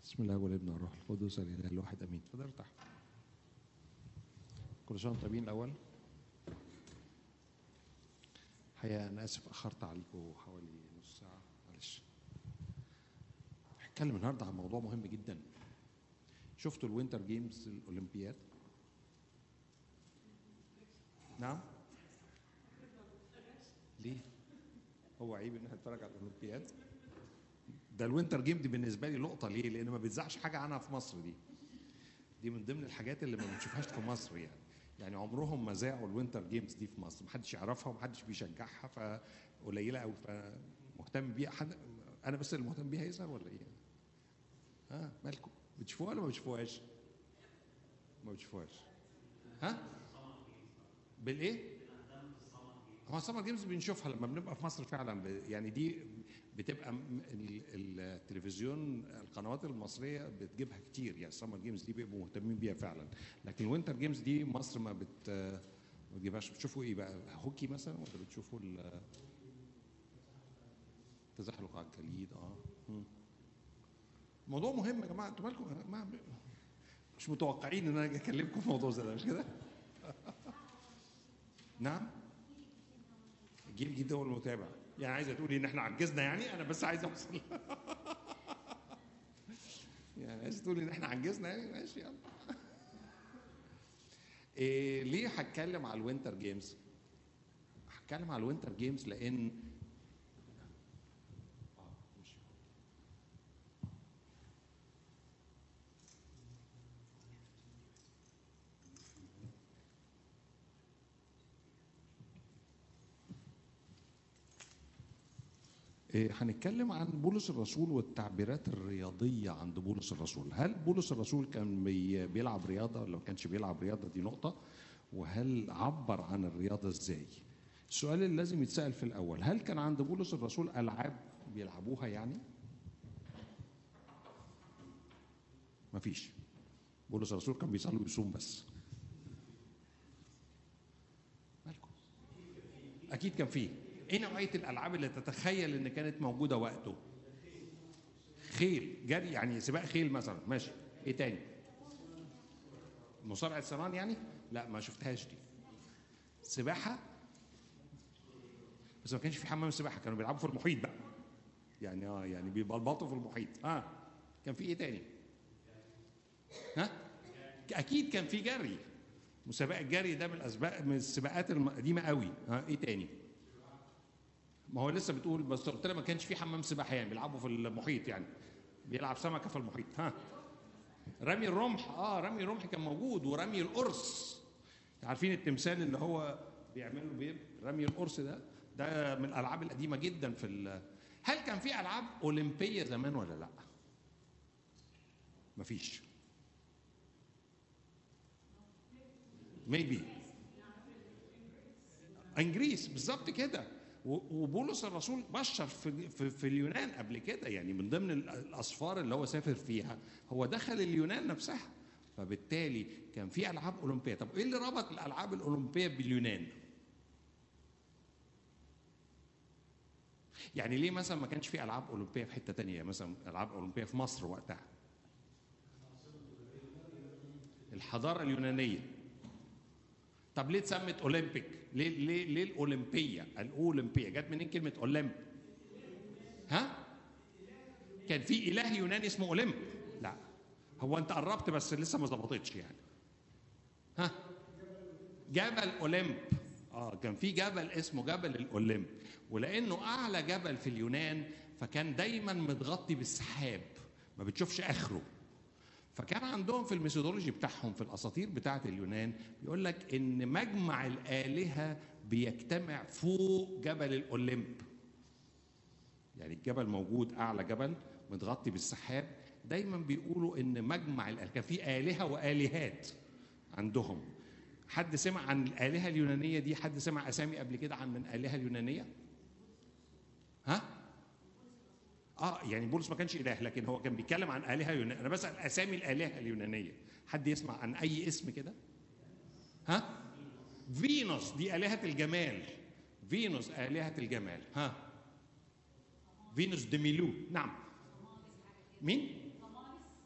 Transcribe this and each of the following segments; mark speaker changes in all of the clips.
Speaker 1: بسم الله والابن والروح القدس الاله الواحد امين اتفضل ارتاح كل سنه وانتم طيبين الاول الحقيقه انا اسف اخرت عليكم حوالي نص ساعه معلش هتكلم النهارده عن موضوع مهم جدا شفتوا الوينتر جيمز الاولمبياد نعم ليه هو عيب ان احنا نتفرج على الاولمبياد ده الوينتر جيم دي بالنسبه لي لقطه ليه؟ لان ما بيتذاعش حاجه عنها في مصر دي. دي من ضمن الحاجات اللي ما بنشوفهاش في مصر يعني. يعني عمرهم ما ذاعوا الوينتر جيمز دي في مصر، محدش يعرفها ومحدش بيشجعها فقليله قوي فمهتم بيها حد انا بس اللي مهتم بيها يظهر ولا ايه؟ ها مالكم؟ بتشوفوها ولا ما بتشوفوهاش؟ ما بتشوفوهاش. ها؟ بالايه؟ هو السمر جيمز بنشوفها لما بنبقى في مصر فعلا ب- يعني دي بتبقى م- ال- التلفزيون القنوات المصريه بتجيبها كتير يعني السمر جيمز دي بيبقوا مهتمين بيها فعلا لكن الوينتر جيمز دي مصر ما بت ما بتجيبهاش بتشوفوا ايه بقى هوكي مثلا ولا بتشوفوا ال- التزحلق على الجليد اه مم. موضوع مهم يا جماعه انتوا مالكم ما مش متوقعين ان انا اجي اكلمكم في موضوع زي ده مش كده؟ نعم الجيل الجديد هو المتابع يعني عايزه تقولي ان احنا عجزنا يعني انا بس عايز اوصل يعني عايزه تقولي ان احنا عجزنا يعني ماشي يلا إيه ليه هتكلم على الوينتر جيمز هتكلم على الوينتر جيمز لان آه، ماشي. إيه، هنتكلم عن بولس الرسول والتعبيرات الرياضية عند بولس الرسول هل بولس الرسول كان بي- بيلعب رياضة ولا ما كانش بيلعب رياضة دي نقطة وهل عبر عن الرياضة ازاي السؤال اللي لازم يتسأل في الأول هل كان عند بولس الرسول ألعاب بيلعبوها يعني مفيش بولس الرسول كان بيصلي ويصوم بس مالكم اكيد كان فيه ايه نوعيه الالعاب اللي تتخيل ان كانت موجوده وقته خيل جري يعني سباق خيل مثلا ماشي ايه تاني مصارعه سنان يعني لا ما شفتهاش دي سباحه بس ما كانش في حمام سباحه كانوا بيلعبوا في المحيط بقى يعني اه يعني بيبلبطوا في المحيط اه كان في ايه تاني ها اكيد كان في جري مسابقه الجري ده من الاسباق من السباقات القديمه قوي ها ايه تاني ما هو لسه بتقول بس قلت لها ما كانش في حمام سباحه يعني بيلعبوا في المحيط يعني بيلعب سمكه في المحيط ها رمي الرمح اه رمي الرمح كان موجود ورمي القرص عارفين التمثال اللي هو بيعملوا بيه رمي القرص ده ده من الالعاب القديمه جدا في ال- هل كان في العاب اولمبيه زمان ولا لا مفيش ميبي انجريس بالظبط كده و- وبولس الرسول بشر في, في, في اليونان قبل كده يعني من ضمن ال- الاسفار اللي هو سافر فيها هو دخل اليونان نفسها فبالتالي كان في العاب اولمبيه طب ايه اللي ربط الالعاب الاولمبيه باليونان يعني ليه مثلا ما كانش في العاب اولمبيه في حته تانية مثلا العاب اولمبيه في مصر وقتها الحضاره اليونانيه طب ليه اتسمت اولمبيك؟ ليه ليه ليه الاولمبيه؟ الاولمبيه جت منين كلمه اولمب؟ ها؟ كان في اله يوناني اسمه اولمب؟ لا هو انت قربت بس لسه ما ظبطتش يعني. ها؟ جبل اولمب اه كان في جبل اسمه جبل الاولمب ولانه اعلى جبل في اليونان فكان دايما متغطي بالسحاب ما بتشوفش اخره فكان عندهم في الميثودولوجي بتاعهم في الاساطير بتاعه اليونان بيقول لك ان مجمع الالهه بيجتمع فوق جبل الاولمب يعني الجبل موجود اعلى جبل متغطي بالسحاب دايما بيقولوا ان مجمع الالهه كان في الهه والهات عندهم حد سمع عن الالهه اليونانيه دي حد سمع اسامي قبل كده عن من الهه اليونانيه ها اه يعني بولس ما كانش اله لكن هو كان بيتكلم عن الهه يونانيه انا بسال اسامي الالهه اليونانيه حد يسمع عن اي اسم كده ها فينوس دي الهه الجمال فينوس الهه الجمال ها فينوس دي ميلو نعم مين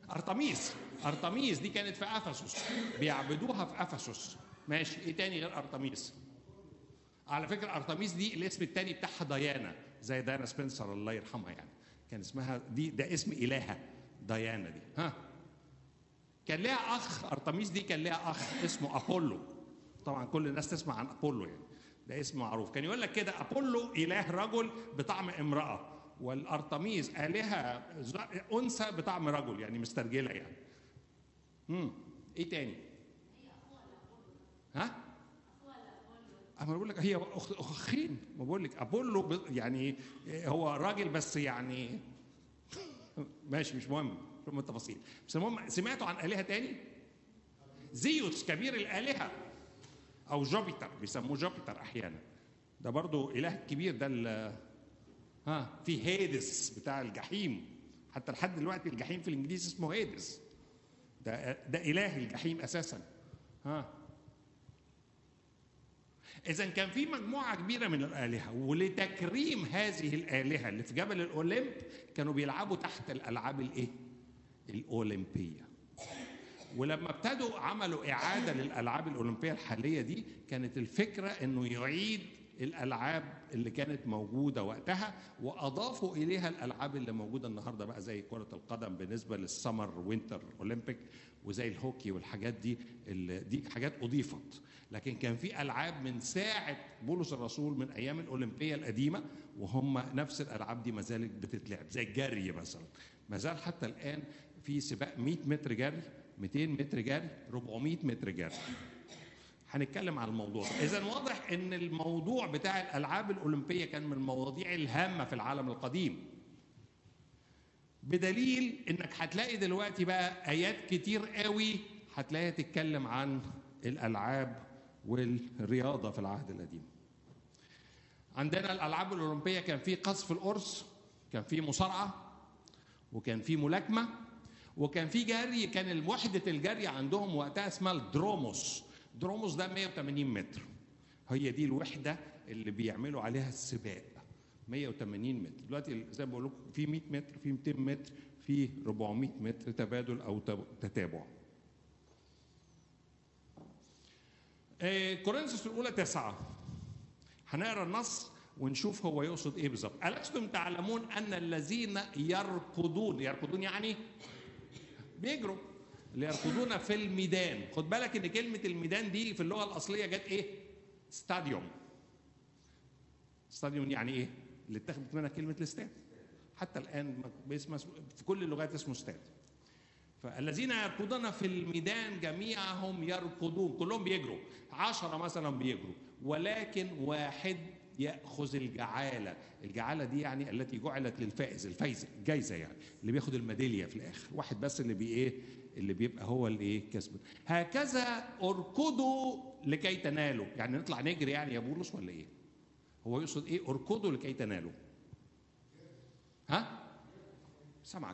Speaker 1: ارتميس ارتميس دي كانت في افسس بيعبدوها في افسس ماشي ايه تاني غير ارتميس على فكره ارتميس دي الاسم التاني بتاعها ديانا زي ديانا سبنسر الله يرحمها يعني كان اسمها دي ده اسم الهه ديانا دي ها كان ليها اخ ارتميس دي كان ليها اخ اسمه ابولو طبعا كل الناس تسمع عن ابولو يعني ده اسم معروف كان يقول لك كده ابولو اله رجل بطعم امراه والارتميس الهه انثى بطعم رجل يعني مسترجله يعني امم ايه تاني ها انا بقول لك هي اخين ما بقول لك ابولو يعني هو راجل بس يعني ماشي مش مهم مش مهم التفاصيل بس المهم سمعتوا عن الهه تاني زيوس كبير الالهه او جوبيتر بيسموه جوبيتر احيانا ده برضو اله كبير ده ها في هيدس بتاع الجحيم حتى لحد دلوقتي الجحيم في الانجليزي اسمه هيدس ده ده اله الجحيم اساسا ها إذا كان في مجموعة كبيرة من الآلهة ولتكريم هذه الآلهة اللي في جبل الأوليمب كانوا بيلعبوا تحت الألعاب الإيه؟ الأولمبية. ولما ابتدوا عملوا إعادة للألعاب الأولمبية الحالية دي كانت الفكرة إنه يعيد الألعاب اللي كانت موجودة وقتها وأضافوا إليها الألعاب اللي موجودة النهاردة بقى زي كرة القدم بالنسبة للسمر وينتر أولمبيك وزي الهوكي والحاجات دي اللي دي حاجات أضيفت لكن كان في ألعاب من ساعة بولس الرسول من أيام الأولمبية القديمة وهم نفس الألعاب دي ما زالت بتتلعب زي الجري مثلا ما زال حتى الآن في سباق 100 متر جري 200 متر جري 400 متر جري هنتكلم عن الموضوع ده اذا واضح ان الموضوع بتاع الالعاب الاولمبيه كان من المواضيع الهامه في العالم القديم بدليل انك هتلاقي دلوقتي بقى ايات كتير قوي هتلاقيها تتكلم عن الالعاب والرياضه في العهد القديم عندنا الالعاب الاولمبيه كان في قذف القرص كان في مصارعه وكان في ملاكمه وكان في جري كان وحده الجري عندهم وقتها اسمها الدروموس دروموس ده 180 متر هي دي الوحده اللي بيعملوا عليها السباق 180 متر دلوقتي زي ما بقول لكم في 100 متر في 200 متر في 400 متر تبادل او تتابع كورنثوس الاولى تسعة هنقرا النص ونشوف هو يقصد ايه بالظبط ألستم تعلمون أن الذين يركضون يركضون يعني بيجروا اللي يركضون في الميدان خد بالك ان كلمه الميدان دي في اللغه الاصليه جت ايه ستاديوم ستاديوم يعني ايه اللي اتخذت منها كلمه الاستاد حتى الان باسم في كل اللغات اسمه استاد فالذين يركضون في الميدان جميعهم يركضون كلهم بيجروا عشرة مثلا بيجروا ولكن واحد ياخذ الجعاله الجعاله دي يعني التي جعلت للفائز الفايزه الجايزه يعني اللي بياخد الميداليه في الاخر واحد بس اللي بي ايه اللي بيبقى هو الايه كسب هكذا اركضوا لكي تنالوا يعني نطلع نجري يعني يا بولس ولا ايه هو يقصد ايه اركضوا لكي تنالوا ها سامعك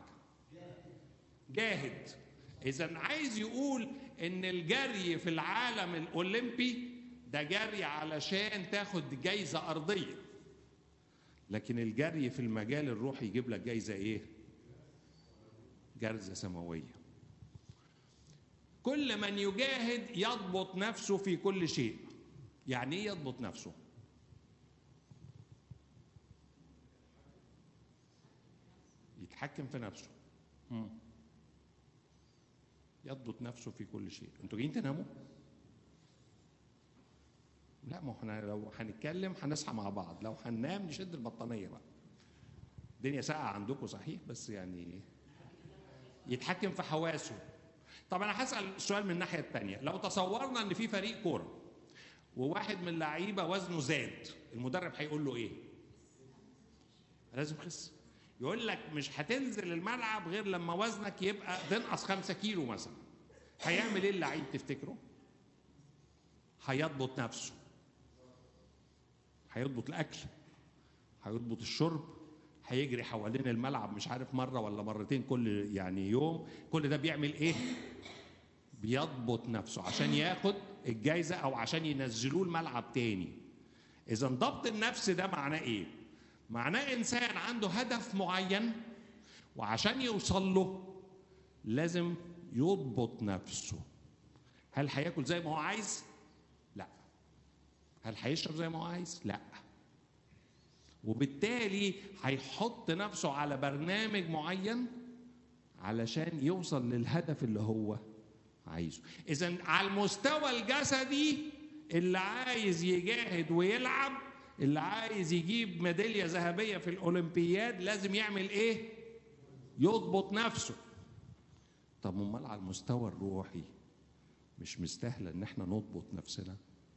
Speaker 1: جاهد اذا عايز يقول ان الجري في العالم الاولمبي ده جري علشان تاخد جايزه ارضيه لكن الجري في المجال الروحي يجيب لك جايزه ايه جائزه سماويه كل من يجاهد يضبط نفسه في كل شيء يعني ايه يضبط نفسه يتحكم في نفسه مم. يضبط نفسه في كل شيء انتوا جايين تناموا لا ما احنا لو هنتكلم هنصحى مع بعض لو هننام نشد البطانيه بقى الدنيا ساقعه عندكم صحيح بس يعني يتحكم في حواسه طب انا هسال السؤال من الناحيه الثانيه لو تصورنا ان في فريق كوره وواحد من اللعيبه وزنه زاد المدرب هيقول له ايه لازم يخس يقول لك مش هتنزل الملعب غير لما وزنك يبقى تنقص خمسة كيلو مثلا هيعمل ايه اللعيب تفتكروا هيضبط نفسه هيضبط الاكل هيضبط الشرب هيجري حوالين الملعب مش عارف مره ولا مرتين كل يعني يوم كل ده بيعمل ايه بيضبط نفسه عشان ياخد الجايزه او عشان ينزلوه الملعب تاني اذا ضبط النفس ده معناه ايه معناه انسان عنده هدف معين وعشان يوصل له لازم يضبط نفسه هل هياكل زي ما هو عايز لا هل هيشرب زي ما هو عايز لا وبالتالي هيحط نفسه على برنامج معين علشان يوصل للهدف اللي هو عايزه اذا على المستوى الجسدي اللي عايز يجاهد ويلعب اللي عايز يجيب ميداليه ذهبيه في الاولمبياد لازم يعمل ايه يضبط نفسه طب امال على المستوى الروحي مش مستاهله ان احنا نضبط نفسنا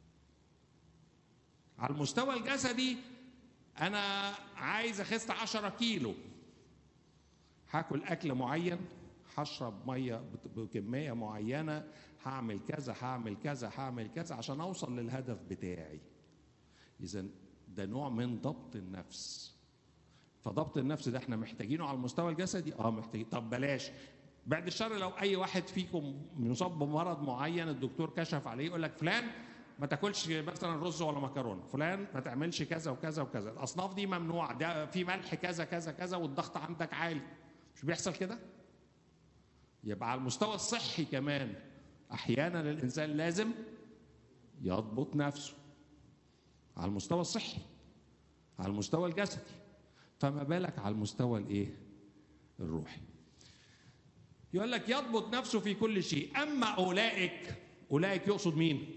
Speaker 1: على المستوى الجسدي انا عايز اخس 10 كيلو هاكل اكل معين هشرب ميه بكميه معينه هعمل كذا هعمل كذا هعمل كذا عشان اوصل للهدف بتاعي اذا ده نوع من ضبط النفس فضبط النفس ده احنا محتاجينه على المستوى الجسدي اه محتاجين طب بلاش بعد الشر لو اي واحد فيكم مصاب بمرض معين الدكتور كشف عليه يقول لك فلان ما تاكلش مثلا رز ولا مكرونه فلان ما تعملش كذا وكذا وكذا الاصناف دي ممنوعه ده في ملح كذا كذا كذا والضغط عندك عالي مش بيحصل كده يبقى على المستوى الصحي كمان احيانا الانسان لازم يضبط نفسه على المستوى الصحي على المستوى الجسدي فما بالك على المستوى الايه الروحي يقول لك يضبط نفسه في كل شيء اما اولئك اولئك يقصد مين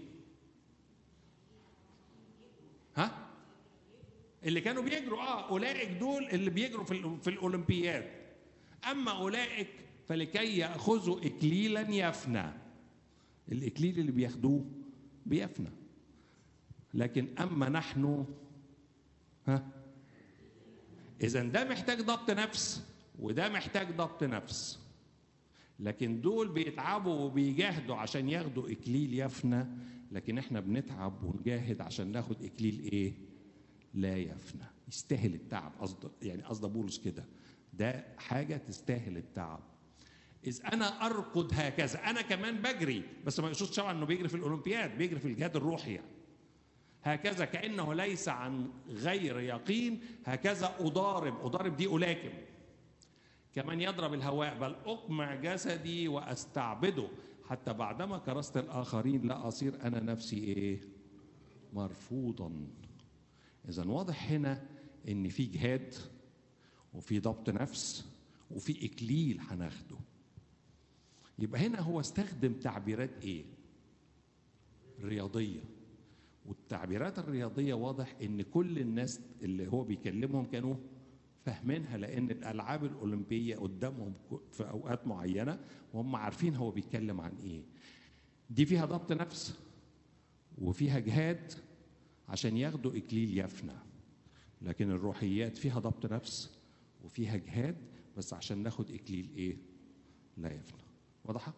Speaker 1: ها اللي كانوا بيجروا اه اولئك دول اللي بيجروا في في الاولمبياد اما اولئك فلكي ياخذوا اكليلا يفنى الاكليل اللي بياخدوه بيفنى لكن اما نحن ها اذا ده محتاج ضبط نفس وده محتاج ضبط نفس لكن دول بيتعبوا وبيجاهدوا عشان ياخدوا اكليل يفنى لكن احنا بنتعب ونجاهد عشان ناخد اكليل ايه لا يفنى يستاهل التعب قصد يعني قصد بولس كده ده حاجه تستاهل التعب إذ أنا أركض هكذا أنا كمان بجري بس ما يقصدش طبعا إنه بيجري في الأولمبياد بيجري في الجهاد الروحي يعني هكذا كأنه ليس عن غير يقين هكذا أضارب أضارب دي ألاكم كمان يضرب الهواء بل أقمع جسدي وأستعبده حتى بعدما كرست الآخرين لا أصير أنا نفسي إيه مرفوضا إذا واضح هنا إن في جهاد وفي ضبط نفس وفي إكليل هناخده يبقى هنا هو استخدم تعبيرات ايه رياضيه والتعبيرات الرياضيه واضح ان كل الناس اللي هو بيكلمهم كانوا فاهمينها لان الالعاب الاولمبيه قدامهم في اوقات معينه وهم عارفين هو بيتكلم عن ايه دي فيها ضبط نفس وفيها جهاد عشان ياخدوا اكليل يفنى لكن الروحيات فيها ضبط نفس وفيها جهاد بس عشان ناخد اكليل ايه لا يفنى واضحة؟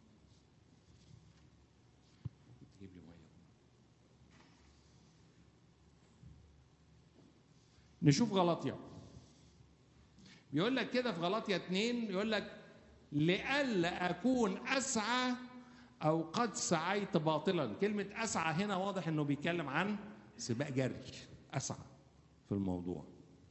Speaker 1: تجيب لي مية نشوف غلطية بيقول لك كده في غلطية اتنين يقول لك لئلا أكون أسعى أو قد سعيت باطلا كلمة أسعى هنا واضح إنه بيتكلم عن سباق جري أسعى في الموضوع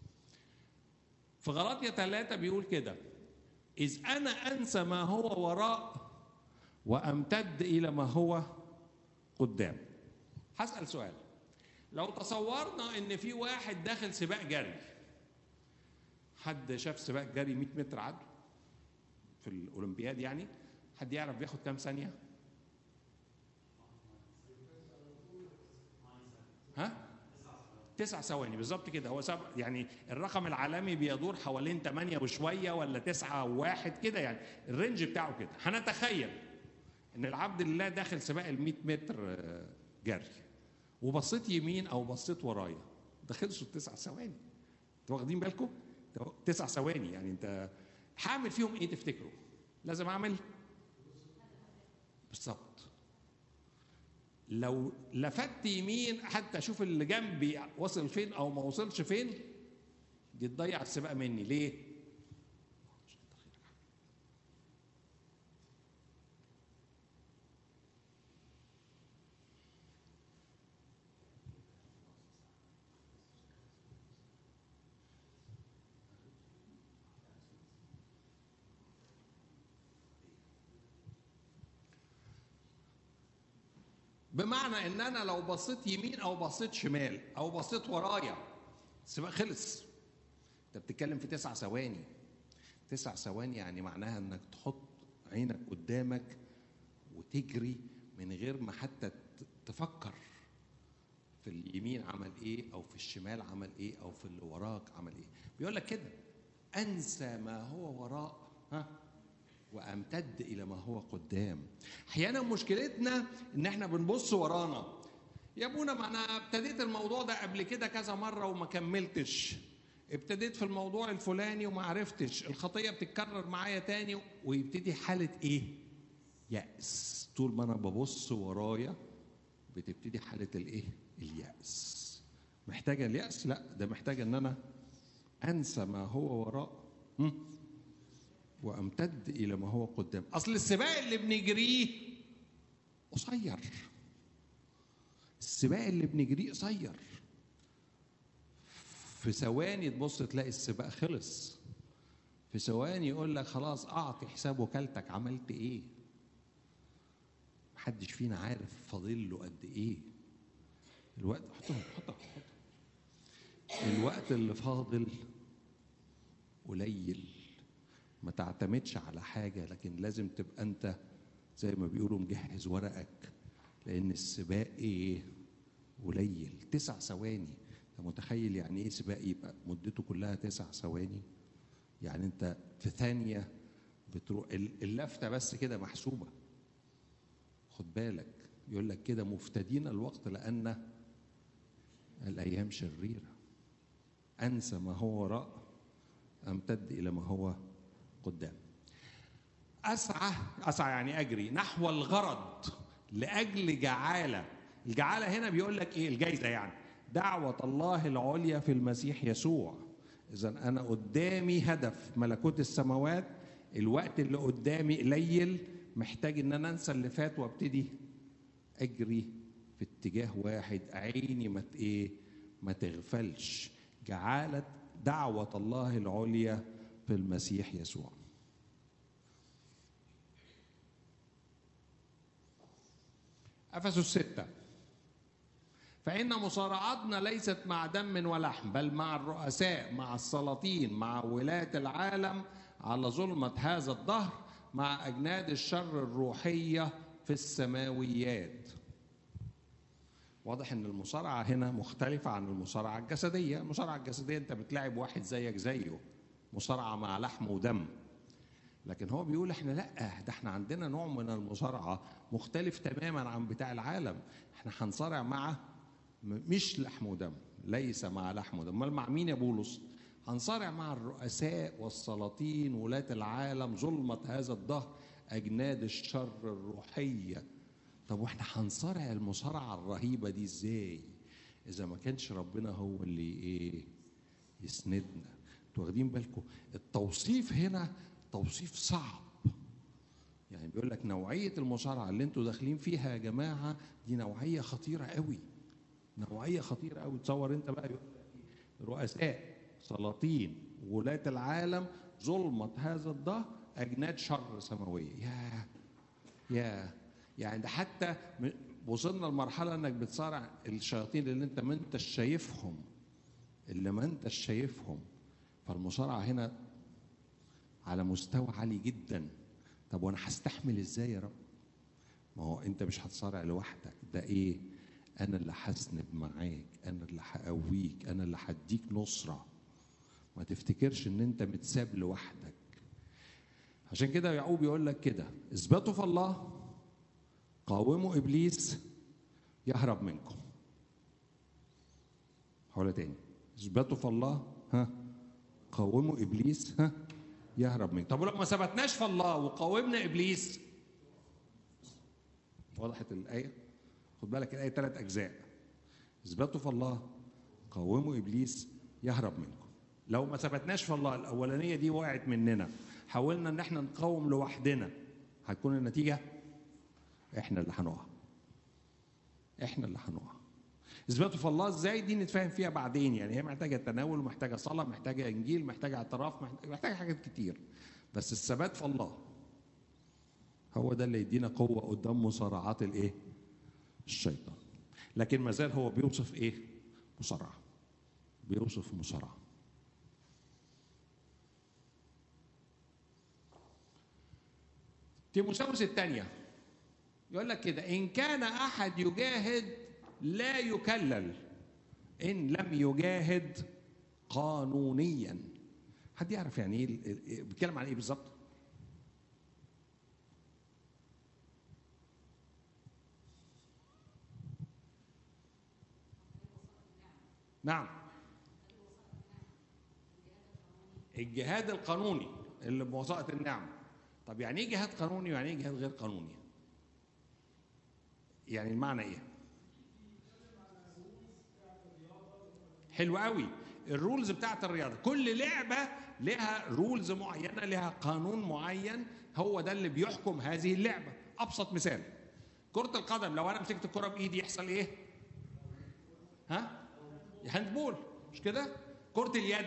Speaker 1: في غلطية ثلاثة بيقول كده إذ أنا أنسى ما هو وراء وأمتد إلى ما هو قدام هسأل سؤال لو تصورنا إن في واحد داخل سباق جري حد شاف سباق جري 100 متر عدو في الأولمبياد يعني حد يعرف بياخد كام ثانية؟ ها؟ تسع ثواني بالظبط كده هو سبع يعني الرقم العالمي بيدور حوالين 8 وشويه ولا 9 وواحد كده يعني الرينج بتاعه كده هنتخيل ان العبد لله داخل سباق ال 100 متر جري وبصيت يمين او بصيت ورايا ده خلصوا التسع ثواني انتوا واخدين بالكم؟ تسع ثواني يعني انت هعمل فيهم ايه تفتكروا؟ لازم اعمل بالظبط لو لفت يمين حتى اشوف اللي جنبي وصل فين او ما وصلش فين دي تضيع السباق مني ليه بمعنى ان انا لو بصيت يمين او بصيت شمال او بصيت ورايا السباق خلص انت بتتكلم في تسع ثواني تسع ثواني يعني معناها انك تحط عينك قدامك وتجري من غير ما حتى ت- تفكر في اليمين عمل ايه او في الشمال عمل ايه او في اللي وراك عمل ايه بيقول لك كده انسى ما هو وراء ها وامتد الى ما هو قدام احيانا مشكلتنا ان احنا بنبص ورانا يا ابونا ما انا ابتديت الموضوع ده قبل كده كذا مره وما كملتش ابتديت في الموضوع الفلاني وما عرفتش الخطيه بتتكرر معايا تاني ويبتدي حاله ايه يأس طول ما انا ببص ورايا بتبتدي حاله الايه اليأس محتاجه اليأس لا ده محتاجه ان انا انسى ما هو وراء هم؟ وامتد الى ما هو قدام اصل السباق اللي بنجريه قصير السباق اللي بنجريه قصير في ثواني تبص تلاقي السباق خلص في ثواني يقول لك خلاص اعطي حساب وكالتك عملت ايه محدش فينا عارف فاضل له قد ايه الوقت حطهم حطهم حطهم الوقت اللي فاضل قليل ما تعتمدش على حاجة لكن لازم تبقى أنت زي ما بيقولوا مجهز ورقك لأن السباق إيه قليل تسع ثواني أنت متخيل يعني إيه سباق يبقى مدته كلها تسع ثواني يعني أنت في ثانية بتروح اللفتة بس كده محسوبة خد بالك يقول لك كده مفتدين الوقت لأن الأيام شريرة أنسى ما هو وراء أمتد إلى ما هو قدام أسعى أسعى يعني أجري نحو الغرض لأجل جعالة الجعالة هنا بيقول لك إيه الجايزة يعني دعوة الله العليا في المسيح يسوع إذا أنا قدامي هدف ملكوت السماوات الوقت اللي قدامي قليل محتاج إن أنا أنسى اللي فات وابتدي أجري في اتجاه واحد عيني ما إيه ما تغفلش جعالة دعوة الله العليا في المسيح يسوع أفسس ستة فإن مصارعتنا ليست مع دم ولحم بل مع الرؤساء مع السلاطين مع ولاة العالم على ظلمة هذا الدهر مع أجناد الشر الروحية في السماويات واضح ان المصارعه هنا مختلفه عن المصارعه الجسديه المصارعه الجسديه انت بتلاعب واحد زيك زيه مصارعه مع لحم ودم لكن هو بيقول احنا لا ده احنا عندنا نوع من المصارعه مختلف تماما عن بتاع العالم احنا هنصارع مع مش لحم ودم ليس مع لحم ودم امال مع مين يا بولس هنصارع مع الرؤساء والسلاطين ولاة العالم ظلمة هذا الدهر أجناد الشر الروحية طب واحنا هنصارع المصارعة الرهيبة دي ازاي إذا ما كانش ربنا هو اللي إيه يسندنا انتوا واخدين بالكم التوصيف هنا توصيف صعب يعني بيقول لك نوعية المصارعة اللي انتوا داخلين فيها يا جماعة دي نوعية خطيرة قوي نوعية خطيرة قوي تصور انت بقى يقول لك إيه؟ رؤساء سلاطين ولاة العالم ظلمة هذا الدهر أجناد شر سماوية يا يا يعني ده حتى م- وصلنا لمرحلة انك بتصارع الشياطين اللي انت ما انتش شايفهم اللي ما انتش شايفهم فالمصارعة هنا على مستوى عالي جدا طب وانا هستحمل ازاي يا رب ما هو انت مش هتصارع لوحدك ده ايه انا اللي هسند معاك انا اللي هقويك انا اللي هديك نصره ما تفتكرش ان انت متساب لوحدك عشان كده يعقوب يقول لك كده اثبتوا في الله قاوموا ابليس يهرب منكم حولة تاني اثبتوا في الله ها قاوموا ابليس ها يهرب منكم طب ولو ما ثبتناش في الله وقاومنا ابليس وضحت الايه خد بالك الايه ثلاث اجزاء اثبتوا في الله قاوموا ابليس يهرب منكم لو ما ثبتناش في الله الاولانيه دي وقعت مننا حاولنا ان احنا نقاوم لوحدنا هتكون النتيجه احنا اللي هنقع احنا اللي هنقع اثباتوا في الله ازاي دي نتفاهم فيها بعدين يعني هي محتاجه تناول محتاجه صلاه محتاجه انجيل محتاجه اعتراف محتاجه, محتاجة حاجات كتير بس الثبات في الله هو ده اللي يدينا قوه قدام مصارعات الايه الشيطان لكن ما زال هو بيوصف ايه مصارعه بيوصف مصارعه تيموساوس الثانيه يقول لك كده ان كان احد يجاهد لا يكلل ان لم يجاهد قانونيا حد يعرف يعني ايه بيتكلم عن ايه بالظبط نعم الجهاد القانوني اللي بوساطة النعم طب يعني ايه جهاد قانوني ويعني ايه جهاد غير قانوني يعني المعنى ايه حلو قوي الرولز بتاعت الرياضه كل لعبه لها رولز معينه لها قانون معين هو ده اللي بيحكم هذه اللعبه ابسط مثال كره القدم لو انا مسكت الكره بايدي يحصل ايه ها هاندبول مش كده كره اليد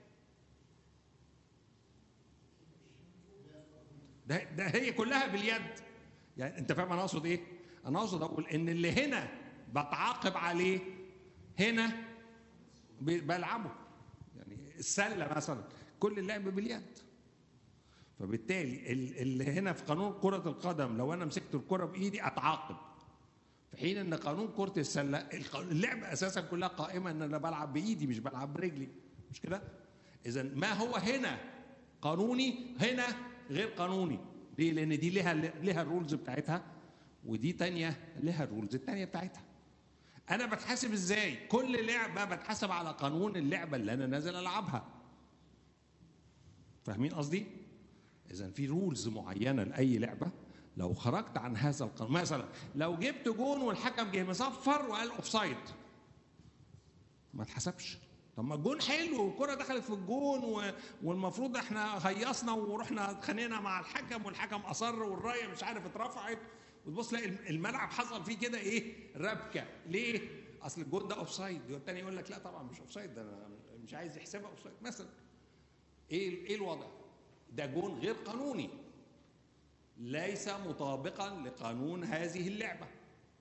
Speaker 1: ده ده هي كلها باليد يعني انت فاهم انا اقصد ايه انا اقصد اقول ان اللي هنا بتعاقب عليه هنا بلعبه يعني السله مثلا كل اللعب باليد فبالتالي اللي هنا في قانون كرة القدم لو أنا مسكت الكرة بإيدي أتعاقب في حين ان قانون كره السله اللعبه اساسا كلها قائمه ان انا بلعب بايدي مش بلعب برجلي مش كده اذا ما هو هنا قانوني هنا غير قانوني ليه لان دي لها لها الرولز بتاعتها ودي تانية لها الرولز التانية بتاعتها انا بتحاسب ازاي كل لعبه بتحاسب على قانون اللعبه اللي انا نازل العبها فاهمين قصدي اذا في رولز معينه لاي لعبه لو خرجت عن هذا القانون مثلا لو جبت جون والحكم جه مصفر وقال اوف سايد ما اتحسبش طب ما الجون حلو والكره دخلت في الجون و... والمفروض احنا هيصنا ورحنا اتخانقنا مع الحكم والحكم اصر والرايه مش عارف اترفعت وتبص تلاقي الملعب حصل فيه كده ايه ربكه ليه؟ اصل الجون ده اوف سايد والتاني يقول لك لا طبعا مش اوف سايد ده انا مش عايز يحسبها اوف سايد مثلا ايه ايه الوضع؟ ده جون غير قانوني ليس مطابقا لقانون هذه اللعبه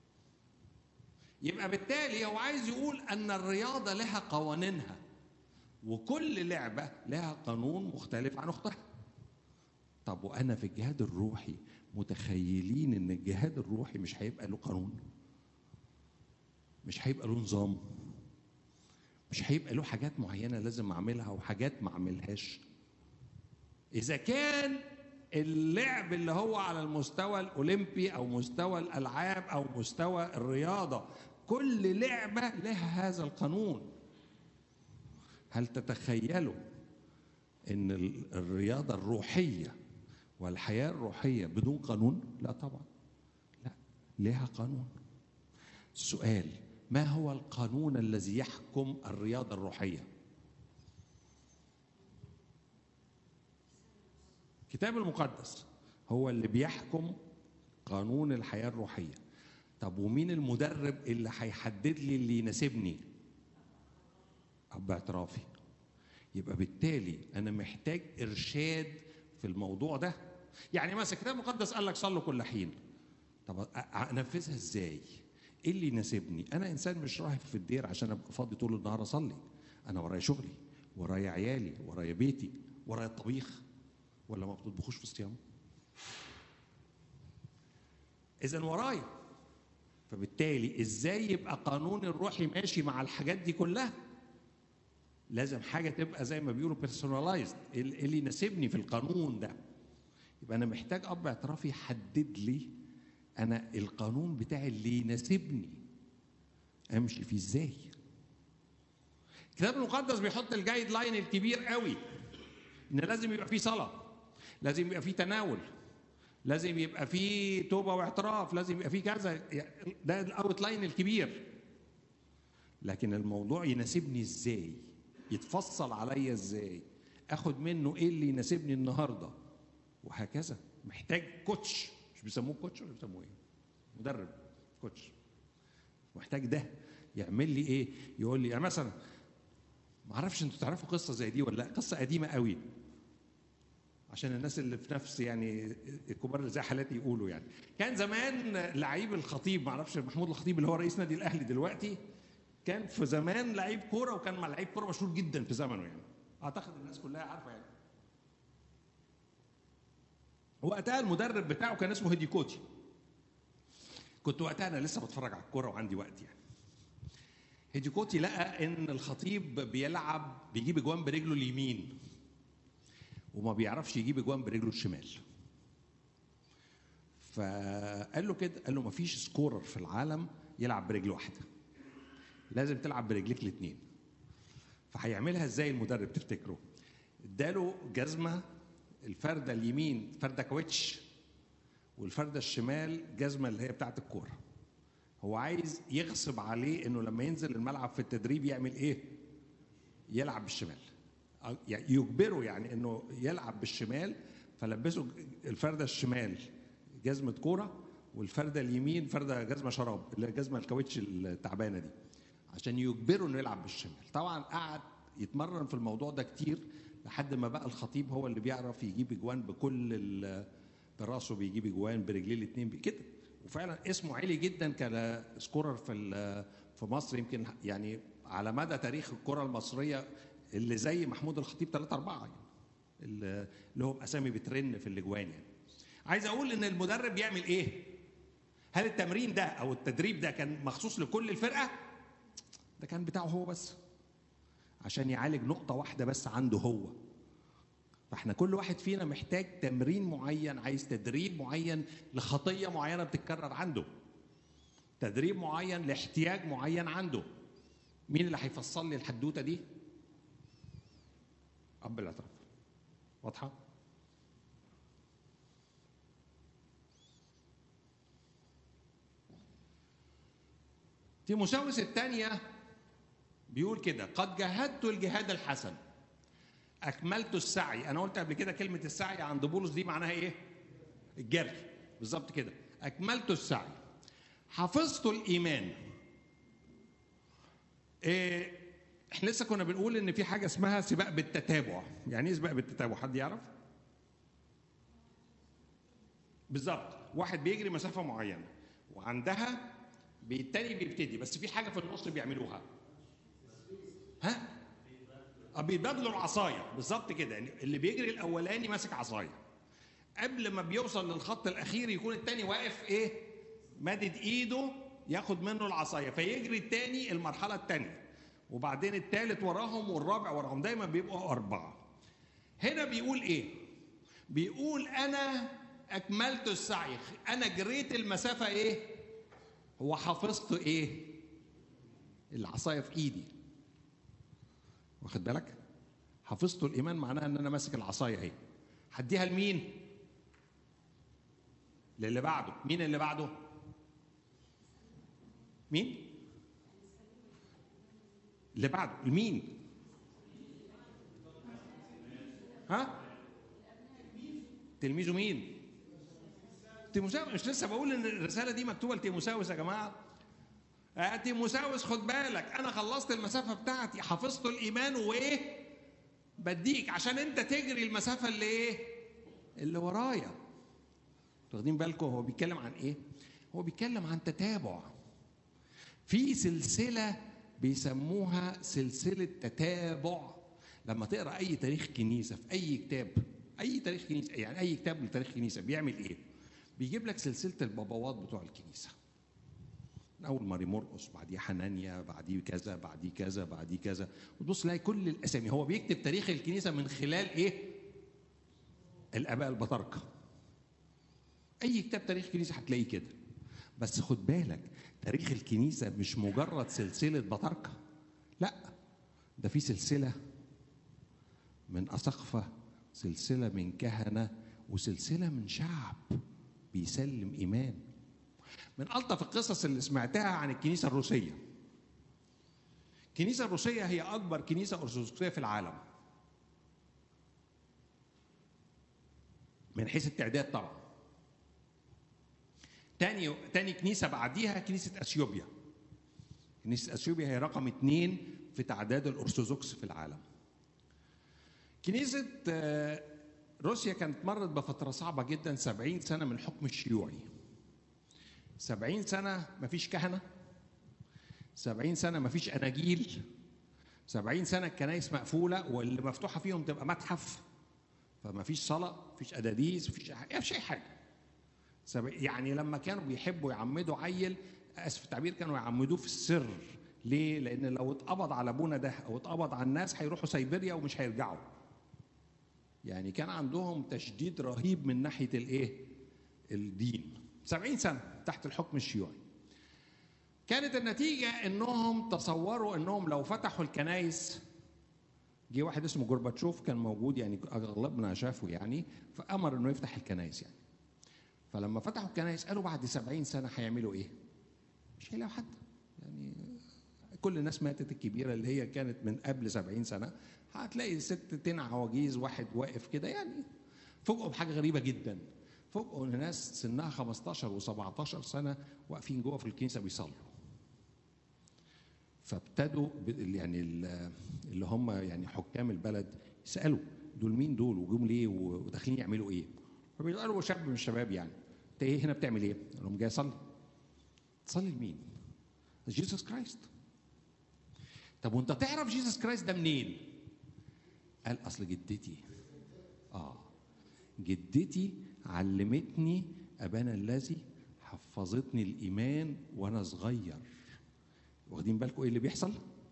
Speaker 1: يبقى بالتالي هو عايز يقول ان الرياضه لها قوانينها وكل لعبه لها قانون مختلف عن اختها طب وانا في الجهاد الروحي متخيلين ان الجهاد الروحي مش هيبقى له قانون مش هيبقى له نظام مش هيبقى له حاجات معينه لازم اعملها وحاجات ما اعملهاش اذا كان اللعب اللي هو على المستوى الاولمبي او مستوى الالعاب او مستوى الرياضه كل لعبه لها هذا القانون هل تتخيلوا ان الرياضه الروحيه والحياه الروحيه بدون قانون لا طبعا لا لها قانون السؤال ما هو القانون الذي يحكم الرياضه الروحيه الكتاب المقدس هو اللي بيحكم قانون الحياة الروحية طب ومين المدرب اللي هيحدد لي اللي يناسبني أب اعترافي يبقى بالتالي أنا محتاج إرشاد في الموضوع ده يعني مثلا الكتاب المقدس قال لك صلوا كل حين طب أنفذها إزاي إيه اللي يناسبني أنا إنسان مش رايح في الدير عشان أبقى فاضي طول النهار أصلي أنا ورايا شغلي ورايا عيالي ورايا بيتي ورايا الطبيخ ولا ما بتطبخوش في الصيام اذا ورايا فبالتالي ازاي يبقى قانون الروحي ماشي مع الحاجات دي كلها لازم حاجه تبقى زي ما بيقولوا بيرسوناليزد اللي يناسبني في القانون ده يبقى انا محتاج اب اعترافي يحدد لي انا القانون بتاعي اللي يناسبني امشي فيه ازاي الكتاب المقدس بيحط الجايد لاين الكبير قوي ان لازم يبقى فيه صلاه لازم يبقى فيه تناول لازم يبقى فيه توبه واعتراف لازم يبقى فيه كذا ده الاوت لاين الكبير لكن الموضوع يناسبني ازاي يتفصل عليا ازاي اخد منه ايه اللي يناسبني النهارده وهكذا محتاج كوتش مش بيسموه كوتش ولا بيسموه ايه مدرب كوتش محتاج ده يعمل لي ايه يقول لي يعني مثلا ما اعرفش انتوا تعرفوا قصه زي دي ولا لا قصه قديمه قوي عشان الناس اللي في نفس يعني الكبار اللي زي حالاتي يقولوا يعني كان زمان لعيب الخطيب ما اعرفش محمود الخطيب اللي هو رئيس نادي الاهلي دلوقتي كان في زمان لعيب كوره وكان مع لعيب كوره مشهور جدا في زمنه يعني اعتقد الناس كلها عارفه يعني وقتها المدرب بتاعه كان اسمه هيدي كوتي كنت وقتها انا لسه بتفرج على الكوره وعندي وقت يعني هيدي كوتي لقى ان الخطيب بيلعب بيجيب اجوان برجله اليمين وما بيعرفش يجيب اجوان برجله الشمال فقال له كده قال له ما فيش سكورر في العالم يلعب برجل واحده لازم تلعب برجليك الاثنين فهيعملها ازاي المدرب تفتكروا اداله جزمه الفرده اليمين فرده كاوتش والفرده الشمال جزمه اللي هي بتاعت الكوره هو عايز يغصب عليه انه لما ينزل الملعب في التدريب يعمل ايه يلعب بالشمال يعني يجبره يعني انه يلعب بالشمال فلبسه الفرده الشمال جزمه كوره والفرده اليمين فرده جزمه شراب اللي هي جزمه الكاوتش التعبانه دي عشان يجبره انه يلعب بالشمال طبعا قعد يتمرن في الموضوع ده كتير لحد ما بقى الخطيب هو اللي بيعرف يجيب اجوان بكل براسه بيجيب اجوان برجليه الاثنين كده وفعلا اسمه عالي جدا كسكورر في في مصر يمكن يعني على مدى تاريخ الكره المصريه اللي زي محمود الخطيب 3 4 يعني اللي هم اسامي بترن في الاجوان يعني عايز اقول ان المدرب بيعمل ايه هل التمرين ده او التدريب ده كان مخصوص لكل الفرقه ده كان بتاعه هو بس عشان يعالج نقطه واحده بس عنده هو فاحنا كل واحد فينا محتاج تمرين معين عايز تدريب معين لخطيه معينه بتتكرر عنده تدريب معين لاحتياج معين عنده مين اللي هيفصل لي الحدوته دي اب الاعتراف واضحه تيموساوس الثانيه بيقول كده قد جاهدت الجهاد الحسن اكملت السعي انا قلت قبل كده كلمه السعي عند بولس دي معناها ايه الجري بالظبط كده اكملت السعي حفظت الايمان إيه احنا لسه كنا بنقول ان في حاجه اسمها سباق بالتتابع يعني ايه سباق بالتتابع حد يعرف بالظبط واحد بيجري مسافه معينه وعندها التاني بيبتدي بس في حاجه في النص بيعملوها ها بيبادلوا العصايه بالظبط كده يعني اللي بيجري الاولاني ماسك عصايه قبل ما بيوصل للخط الاخير يكون التاني واقف ايه مادد ايده ياخد منه العصايه فيجري التاني المرحله التانيه وبعدين التالت وراهم والرابع وراهم دايما بيبقوا اربعه هنا بيقول ايه بيقول انا اكملت السعي انا جريت المسافه ايه هو حفظت ايه العصايه في ايدي واخد بالك حفظت الايمان معناها ان انا ماسك العصايه اهي هديها لمين للي بعده مين اللي بعده مين اللي بعده لمين ها تلميذه مين تيموساوس مش لسه بقول ان الرساله دي مكتوبه لتيموساوس يا جماعه آه تيموساوس خد بالك انا خلصت المسافه بتاعتي حفظت الايمان وايه بديك عشان انت تجري المسافه اللي ايه اللي ورايا واخدين بالكم هو بيتكلم عن ايه هو بيتكلم عن تتابع في سلسله بيسموها سلسله تتابع لما تقرا اي تاريخ كنيسه في اي كتاب اي تاريخ كنيسه يعني اي كتاب لتاريخ كنيسه بيعمل ايه بيجيب لك سلسله البابوات بتوع الكنيسه من اول ماري مرقس بعديه حنانيا بعديه كذا بعديه كذا بعديه كذا وتبص تلاقي كل الاسامي هو بيكتب تاريخ الكنيسه من خلال ايه الاباء البطاركه اي كتاب تاريخ كنيسه هتلاقيه كده بس خد بالك تاريخ الكنيسه مش مجرد سلسله بطاركه لا ده في سلسله من اساقفه سلسله من كهنه وسلسله من شعب بيسلم ايمان من الطف القصص اللي سمعتها عن الكنيسه الروسيه الكنيسه الروسيه هي اكبر كنيسه ارثوذكسيه في العالم من حيث التعداد طبعا تاني تاني كنيسه بعديها كنيسه اثيوبيا كنيسه اثيوبيا هي رقم اثنين في تعداد الارثوذكس في العالم كنيسه روسيا كانت مرت بفترة صعبة جدا 70 سنة من الحكم الشيوعي 70 سنة مفيش كهنة 70 سنة مفيش أناجيل 70 سنة الكنائس مقفولة واللي مفتوحة فيهم تبقى متحف فما فيش صلاة مفيش أداديس مفيش مفيش أي حاجة سب- يعني لما كانوا بيحبوا يعمدوا عيل اسف التعبير كانوا يعمدوه في السر ليه؟ لأن لو اتقبض على ابونا ده أو اتقبض على الناس هيروحوا سيبيريا ومش هيرجعوا. يعني كان عندهم تشديد رهيب من ناحية الإيه؟ الدين. 70 سنة تحت الحكم الشيوعي. كانت النتيجة إنهم تصوروا إنهم لو فتحوا الكنايس جه واحد اسمه جورباتشوف كان موجود يعني اغلبنا شافه يعني فامر انه يفتح الكنائس يعني فلما فتحوا الكنائس قالوا بعد سبعين سنه هيعملوا ايه؟ مش هيلاقوا حد يعني كل الناس ماتت الكبيره اللي هي كانت من قبل سبعين سنه هتلاقي ست تنع عواجيز واحد واقف كده يعني فوجئوا بحاجه غريبه جدا فوجئوا ان ناس سنها 15 و17 سنه واقفين جوه في الكنيسه بيصلوا فابتدوا ب- يعني ال- اللي هم يعني حكام البلد يسالوا دول مين دول وجم ليه وداخلين يعملوا ايه؟ فبيسالوا شاب من الشباب يعني انت ايه هنا بتعمل ايه؟ قال لهم جاي اصلي تصلي لمين؟ جيسوس كرايست طب وانت تعرف جيسوس كرايست ده منين؟ قال اصل جدتي اه جدتي علمتني ابانا الذي حفظتني الايمان وانا صغير واخدين بالكم ايه اللي بيحصل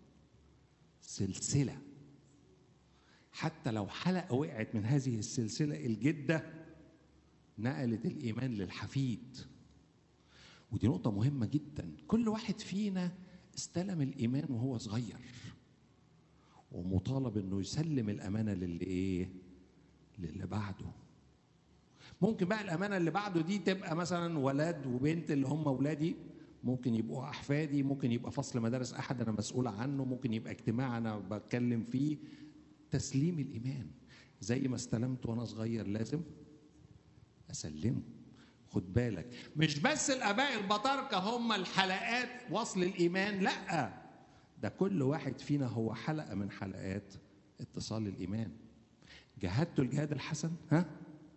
Speaker 1: سلسله حتى لو حلقه وقعت من هذه السلسله الجده نقلت الايمان للحفيد ودي نقطه مهمه جدا كل واحد فينا استلم الايمان وهو صغير ومطالب انه يسلم الامانه للي ايه للي بعده ممكن بقى الامانه اللي بعده دي تبقى مثلا ولد وبنت اللي هم اولادي ممكن يبقوا احفادي ممكن يبقى فصل مدارس احد انا مسؤول عنه ممكن يبقى اجتماع انا بتكلم فيه تسليم الايمان زي ما استلمت وانا صغير لازم اسلمه خد بالك مش بس الاباء البطاركه هم الحلقات وصل الايمان لا ده كل واحد فينا هو حلقه من حلقات اتصال الايمان جاهدت الجهاد الحسن ها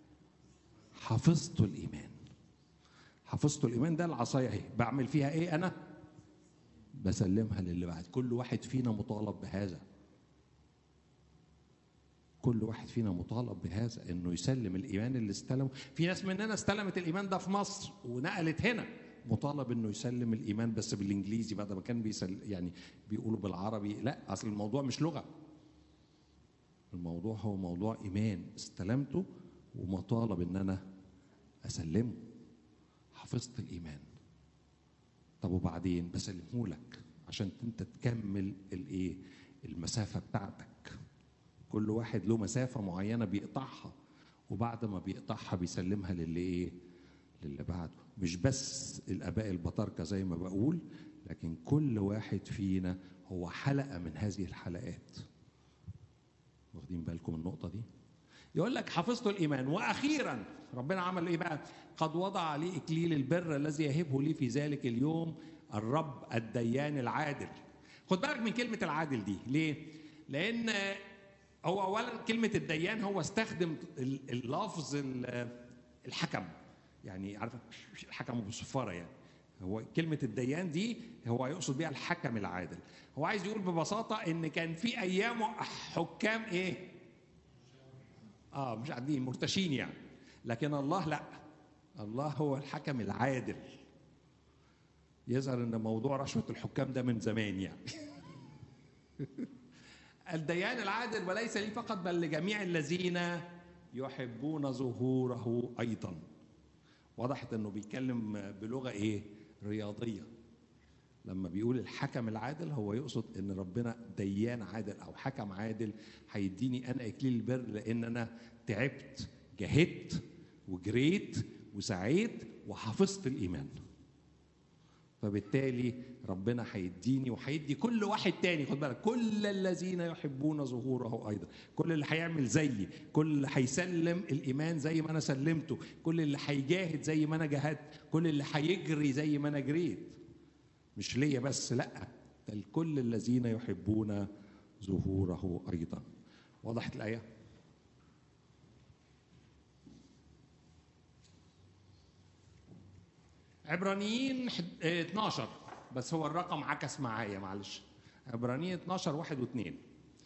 Speaker 1: حفظت الايمان حفظت الايمان ده العصايه اهي بعمل فيها ايه انا بسلمها للي بعد كل واحد فينا مطالب بهذا كل واحد فينا مطالب بهذا انه يسلم الايمان اللي استلمه في ناس مننا استلمت الايمان ده في مصر ونقلت هنا مطالب انه يسلم الايمان بس بالانجليزي بعد ما كان بيسل يعني بيقولوا بالعربي لا اصل الموضوع مش لغه الموضوع هو موضوع ايمان استلمته ومطالب ان انا اسلمه حفظت الايمان طب وبعدين بسلمه لك عشان انت تكمل الايه المسافه بتاعتك كل واحد له مسافه معينه بيقطعها وبعد ما بيقطعها بيسلمها للي ايه للي بعده مش بس الاباء البطاركه زي ما بقول لكن كل واحد فينا هو حلقه من هذه الحلقات واخدين بالكم من النقطه دي يقول لك حفظت الايمان واخيرا ربنا عمل ايه بقى قد وضع عليه اكليل البر الذي يهبه لي في ذلك اليوم الرب الديان العادل خد بالك من كلمه العادل دي ليه لان هو اولا كلمه الديان هو استخدم ال- اللفظ ال- الحكم يعني عارف الحكم بالصفاره يعني هو كلمة الديان دي هو يقصد بيها الحكم العادل هو عايز يقول ببساطة إن كان في أيامه حكام إيه؟ اه مش قاعدين مرتشين يعني لكن الله لا الله هو الحكم العادل يظهر ان موضوع رشوه الحكام ده من زمان يعني الديان العادل وليس لي فقط بل لجميع الذين يحبون ظهوره ايضا وضحت انه بيتكلم بلغه ايه رياضيه لما بيقول الحكم العادل هو يقصد ان ربنا ديان عادل او حكم عادل هيديني انا اكليل البر لان انا تعبت جهدت وجريت وسعيت وحفظت الايمان فبالتالي ربنا هيديني وهيدي كل واحد تاني خد بالك كل الذين يحبون ظهوره ايضا كل اللي هيعمل زيي كل اللي هيسلم الايمان زي ما انا سلمته كل اللي هيجاهد زي ما انا جاهدت كل اللي هيجري زي ما انا جريت مش ليا بس لا ده لكل الذين يحبون ظهوره ايضا وضحت الايه عبرانيين حد- اه، 12 بس هو الرقم عكس معايا معلش عبرانيين 12 واحد واثنين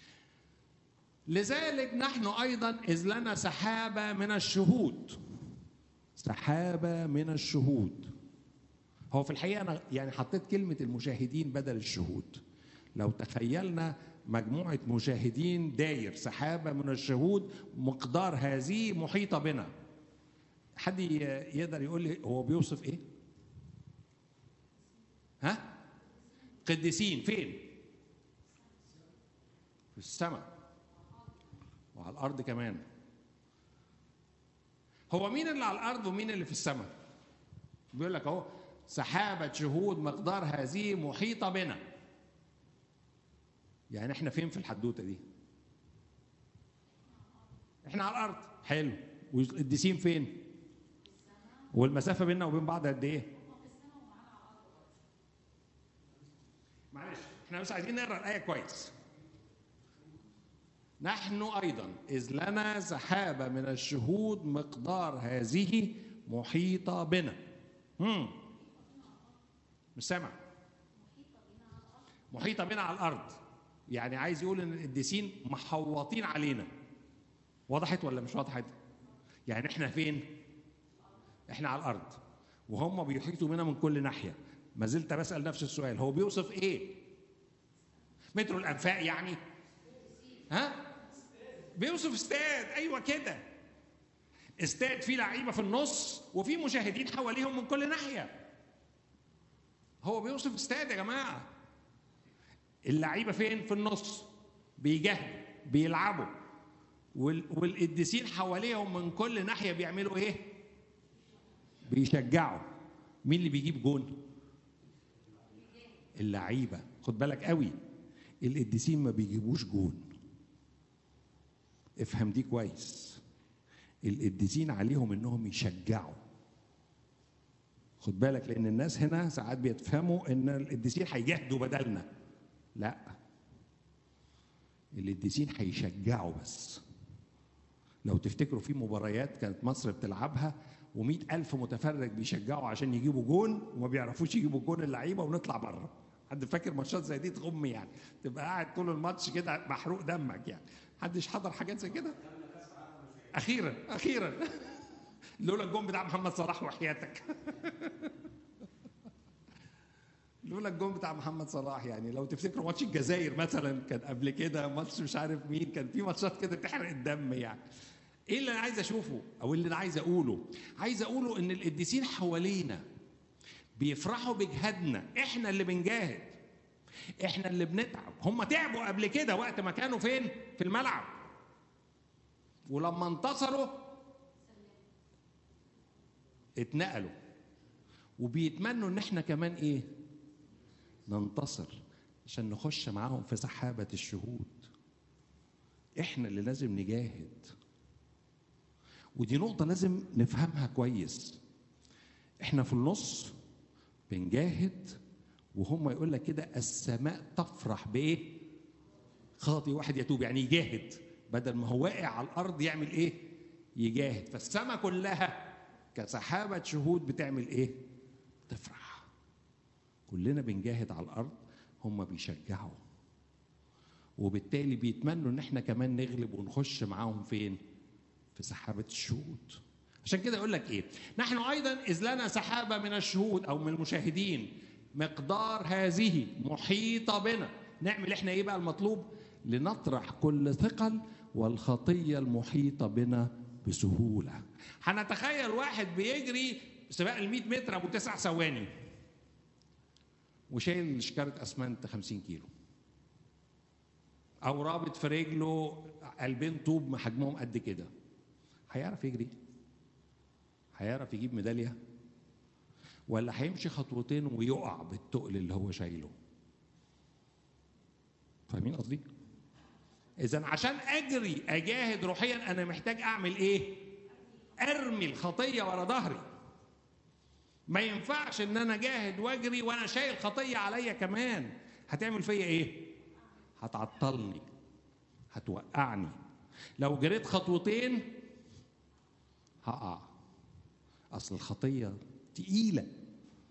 Speaker 1: لذلك نحن ايضا اذ لنا سحابه من الشهود سحابه من الشهود هو في الحقيقه انا يعني حطيت كلمه المشاهدين بدل الشهود لو تخيلنا مجموعه مشاهدين داير سحابه من الشهود مقدار هذه محيطه بنا حد ي- يقدر يقول لي هو بيوصف ايه ها قديسين فين في السماء وعلى الارض كمان هو مين اللي على الارض ومين اللي في السماء بيقول لك اهو سحابه شهود مقدار هذه محيطه بنا يعني احنا فين في الحدوته دي احنا على الارض حلو والقديسين فين والمسافه بيننا وبين بعض قد ايه معلش احنا بس عايزين نقرا الايه كويس نحن ايضا اذ لنا سحابه من الشهود مقدار هذه محيطه بنا هم. مش سامع محيطه بنا على الارض يعني عايز يقول ان القديسين محوطين علينا وضحت ولا مش وضحت يعني احنا فين احنا على الارض وهم بيحيطوا بنا من كل ناحيه ما زلت بسال نفس السؤال هو بيوصف ايه مترو الانفاق يعني ها بيوصف استاد ايوه كده استاد فيه لعيبه في النص وفي مشاهدين حواليهم من كل ناحيه هو بيوصف استاد يا جماعه اللعيبه فين في النص بيجاهدوا بيلعبوا وال- والقديسين حواليهم من كل ناحيه بيعملوا ايه بيشجعوا مين اللي بيجيب جون اللعيبه خد بالك قوي القديسين ما بيجيبوش جون افهم دي كويس القديسين عليهم انهم يشجعوا خد بالك لان الناس هنا ساعات بيتفهموا ان القديسين هيجاهدوا بدلنا لا القديسين هيشجعوا بس لو تفتكروا في مباريات كانت مصر بتلعبها ومئة ألف متفرج بيشجعوا عشان يجيبوا جون وما بيعرفوش يجيبوا جون اللعيبة ونطلع بره حد فاكر ماتشات زي دي تغم يعني تبقى قاعد طول الماتش كده محروق دمك يعني محدش حضر حاجات زي كده اخيرا اخيرا لولا الجون بتاع محمد صلاح وحياتك لولا الجون بتاع محمد صلاح يعني لو تفتكروا ماتش الجزائر مثلا كان قبل كده ماتش مش عارف مين كان في ماتشات كده تحرق الدم يعني ايه اللي انا عايز اشوفه او اللي انا عايز اقوله عايز اقوله ان القديسين حوالينا بيفرحوا بجهادنا احنا اللي بنجاهد احنا اللي بنتعب هم تعبوا قبل كده وقت ما كانوا فين في الملعب ولما انتصروا اتنقلوا وبيتمنوا ان احنا كمان ايه ننتصر عشان نخش معاهم في سحابة الشهود احنا اللي لازم نجاهد ودي نقطة لازم نفهمها كويس احنا في النص بنجاهد وهم يقول لك كده السماء تفرح بايه خاطي واحد يتوب يعني يجاهد بدل ما هو واقع على الارض يعمل ايه يجاهد فالسماء كلها كسحابة شهود بتعمل ايه تفرح كلنا بنجاهد على الارض هم بيشجعوا وبالتالي بيتمنوا ان احنا كمان نغلب ونخش معاهم فين في سحابة الشهود عشان كده يقول لك ايه نحن ايضا اذ لنا سحابة من الشهود او من المشاهدين مقدار هذه محيطة بنا نعمل احنا ايه بقى المطلوب لنطرح كل ثقل والخطية المحيطة بنا بسهولة هنتخيل واحد بيجري سباق ال 100 متر ابو تسع ثواني وشايل شكارة اسمنت 50 كيلو او رابط في رجله قلبين طوب حجمهم قد كده هيعرف يجري هيعرف يجيب ميداليه ولا هيمشي خطوتين ويقع بالتقل اللي هو شايله فاهمين قصدي اذا عشان اجري اجاهد روحيا انا محتاج اعمل ايه ارمي الخطيه ورا ظهري ما ينفعش ان انا اجاهد واجري وانا شايل خطيه عليا كمان هتعمل فيا ايه هتعطلني هتوقعني لو جريت خطوتين هقع اصل الخطيه تقيله